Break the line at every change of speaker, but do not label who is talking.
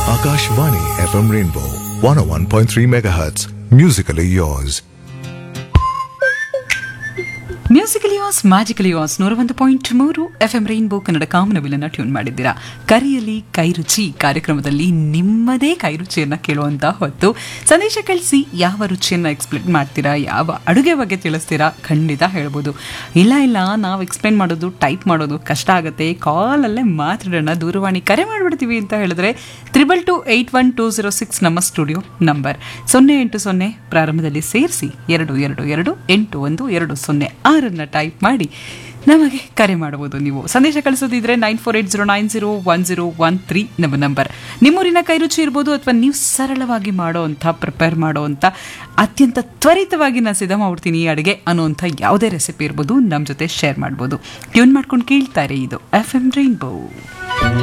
Akashvani FM Rainbow 101.3 MHz. Musically yours.
Musical yours magical yours ನೂರ ಒಂದು point ಮೂರು F M rainbow Kannada ಕಾಮನಬಿಲ್ಲನ್ನ tune ಮಾಡಿದ್ದೀರಾ ಕರಿಯಲಿ ಕೈರುಚಿ ಕಾರ್ಯಕ್ರಮದಲ್ಲಿ ನಿಮ್ಮದೇ ಕೈರುಚಿಯನ್ನ ಕೇಳುವಂತ ಹೊತ್ತು ಸಂದೇಶ ಕಳಿಸಿ ಯಾವ ರುಚಿಯನ್ನ ಎಕ್ಸ್ಪ್ಲೇನ್ ಮಾಡ್ತೀರಾ ಯಾವ ಅಡುಗೆ ಬಗ್ಗೆ ತಿಳಿಸ್ತೀರಾ ಖಂಡಿತ ಹೇಳ್ಬೋದು ಇಲ್ಲ ಇಲ್ಲ ನಾವು ಎಕ್ಸ್ಪ್ಲೇನ್ ಮಾಡೋದು ಟೈಪ್ ಮಾಡೋದು ಕಷ್ಟ ಆಗುತ್ತೆ ಕಾಲಲ್ಲೇ ಮಾತಾಡೋಣ ದೂರವಾಣಿ ಕರೆ ಮಾಡಿಬಿಡ್ತೀವಿ ಅಂತ ಹೇಳಿದ್ರೆ triple two eight one two zero six ನಮ್ಮ ಸ್ಟುಡಿಯೋ ನಂಬರ್ ಸೊನ್ನೆ ಎಂಟು ಸೊನ್ನೆ ಪ್ರಾರಂಭದಲ್ಲಿ ಸೇರಿಸಿ ಎರಡು ಎರಡು ಎರಡು ಎಂಟು ಒಂದು ಎರಡು ಸೊನ್ನೆ ಆರನ್ನು ಟೈಪ್ ಮಾಡಿ ನಮಗೆ ಕರೆ ಮಾಡಬಹುದು ನೀವು ಸಂದೇಶ ಕಳಿಸೋದಿದ್ರೆ nine four eight zero nine zero one zero one three ನಮ್ಮ ನಂಬರ್ ನಿಮ್ಮೂರಿನ ಕೈರುಚಿ ಇರ್ಬೋದು ಅಥವಾ ನೀವು ಸರಳವಾಗಿ ಮಾಡೋ ಅಂಥ ಪ್ರಿಪೇರ್ ಮಾಡೋ ಅಂಥ ಅತ್ಯಂತ ತ್ವರಿತವಾಗಿ ನಾನು ಸಿದ್ಧ ಮಾಡ್ಬಿಡ್ತೀನಿ ಈ ಅಡುಗೆ ಅನ್ನೋಂಥ ಯಾವುದೇ ರೆಸಿಪಿ ಇರ್ಬೋದು ನಮ್ಮ ಜೊತೆ ಶೇರ್ ಮಾಡ್ಬೋದು ಟ್ಯೂನ್ ಮಾಡ್ಕೊಂಡು ಕೇಳ್ತಾರೆ ಇದು ಎಫ್ ಎಂ ರೈನ್ಬೋ